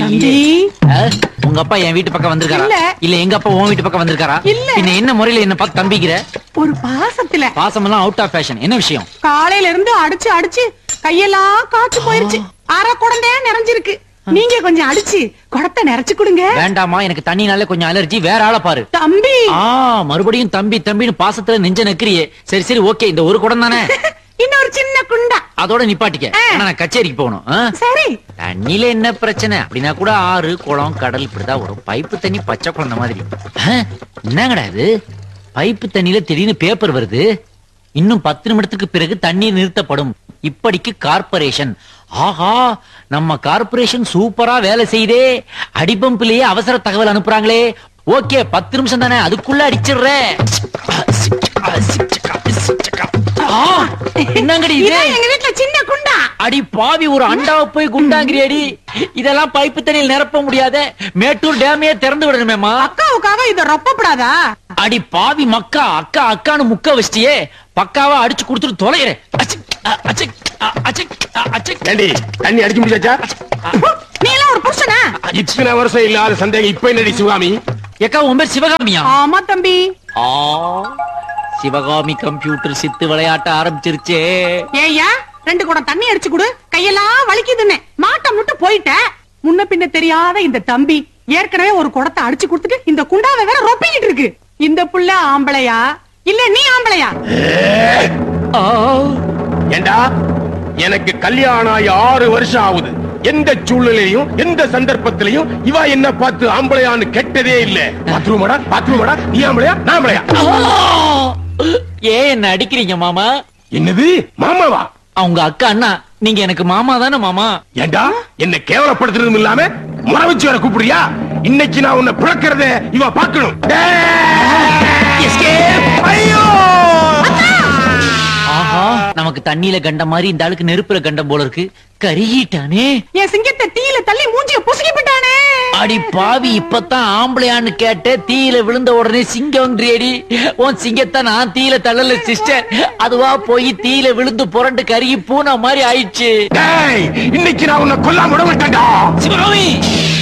தம்பி ஆ? உங்க அப்பா என் வீட்டு பக்கம் வந்திருக்காரா இல்ல. இல்ல எங்க அப்பா உன் வீட்டு பக்கம் வந்திருக்காரா இல்ல. பின்ன என்ன முறையில என்ன பார்த்து தம்பிக்கிற ஒரு பாசத்துல பாசமெல்லாம் அவுட் ஆஃப் ஃபேஷன் என்ன விஷயம் காலையில இருந்து அடிச்சு அடிச்சு கையெல்லாம் காய்ச்சி போயிருச்சு அரை குடந்தையா நிறைஞ்சிருக்கு நீங்க கொஞ்சம் அடிச்சு குடத்தை நிறைச்சு கொடுங்க வேண்டாமா எனக்கு தண்ணினால கொஞ்சம் அலர்ஜி வேற ஆளை பாரு தம்பி ஆ மறுபடியும் தம்பி தம்பின்னு பாசத்துல நெஞ்ச நக்கிரியே சரி சரி ஓகே இந்த ஒரு குடம் தானே இன்னொரு சின்ன குண்டா அதோட நிப்பாட்டிக்க ஆ. ஆனா நான் கச்சேரிக்கு போகணும் ஆ? சரி தண்ணியில என்ன பிரச்சனை அப்படின்னா கூட ஆறு குளம் கடல் இப்படிதான் வரும் பைப்பு தண்ணி பச்சை குழந்தை மாதிரி ஆ, என்னங்கடா இது பைப்பு தண்ணியில திடீர்னு பேப்பர் வருது இன்னும் பத்து நிமிடத்துக்கு பிறகு தண்ணீர் நிறுத்தப்படும் இப்படிக்கு கார்ப்பரேஷன் ஆஹா நம்ம கார்ப்பரேஷன் சூப்பரா வேலை செய்தே அடிபம்பிலேயே அவசர தகவல் அனுப்புறாங்களே ஓகே பத்து நிமிஷம் தானே அதுக்குள்ள அடிச்சிடுறேன் ஆ, என்னங்கடி இது இதான் எங்க வீட்டுல சின்ன குண்டா அடி பாவி ஒரு அண்டாவை போய் குண்டாங்கிறியடி இதெல்லாம் பைப்பு தண்ணியில் நிரப்ப முடியாத மேட்டூர் டேமையே திறந்து விடணுமேமா அக்காவுக்காக இத ரொப்பப்படாதா அடி பாவி மக்கா அக்கா அக்கான்னு முக்க வச்சிட்டியே பக்காவா அடிச்சு கொடுத்துட்டு தொலைகிறே ஏண்டி தண்ணி அடிக்க முடியாச்சா நீ எல்லாம் ஒரு புருஷனா இத்தனை வருஷம் இல்லாத சந்தேகம் இப்ப என்னடி சிவாமி எக்கா உன் பேர் சிவகாமியா ஆமா தம்பி ஆ, சிவகாமி கம்ப்யூட்டர் சித்து விளையாட்ட ஆரம்பிச்சிருச்சே ஏய்யா ரெண்டு குடம் தண்ணி அடிச்சு கொடு கையெல்லாம் வலிக்குதுன்னு மாட்டம் விட்டு போயிட்ட முன்ன பின்ன தெரியாத இந்த தம்பி ஏற்கனவே ஒரு குடத்தை அடிச்சு கொடுத்துட்டு இந்த குண்டாவை வேற ரொப்பிக்கிட்டு இருக்கு இந்த புள்ள ஆம்பளையா இல்ல நீ ஆம்பளையா ஆ, ஏண்டா எனக்கு கல்யாணம் ஆகி ஆறு வருஷம் ஆகுது எந்த சூழ்நிலையும் எந்த சந்தர்ப்பத்திலையும் இவ என்ன பார்த்து ஆம்பளையான்னு கெட்டதே இல்ல பாத்ரூமடா பாத்ரூமடா நீ ஆம்பளையா நான் ஆம்பளையா ஆ. ஏன் என்ன அடிக்கிறீங்க மாமா என்னது மாமாவா அவங்க அக்கா அண்ணா நீங்க எனக்கு மாமா தானே மாமா ஏண்டா என்ன கேவலப்படுத்துறதும் இல்லாம முறை வச்சு வர கூப்பிடுறியா இன்னைக்கு நான் உன்னை பிறக்கிறத இவ பார்க்கணும் ஐயோ ஆஹா நமக்கு தண்ணியில கண்ட மாதிரி இந்த ஆளுக்கு நெருப்புல கண்டம் போல இருக்கு கருகிட்டானே என் சிங்கத்தை தீயில தள்ளி மூஞ்சிய பொசுக்கி விட்டானே அடி பாவி இப்பதான் ஆம்பளையான்னு கேட்ட தீயில விழுந்த உடனே சிங்கம்ன்றியடி உன் சிங்கத்தை நான் தீயில தள்ளல சிஸ்டர் அதுவா போய் தீயில விழுந்து புரண்டு கருகி பூனை மாதிரி ஆயிடுச்சு டேய் இன்னைக்கு நான் உன்னை கொல்லாம விட மாட்டேன்டா சிவகாமி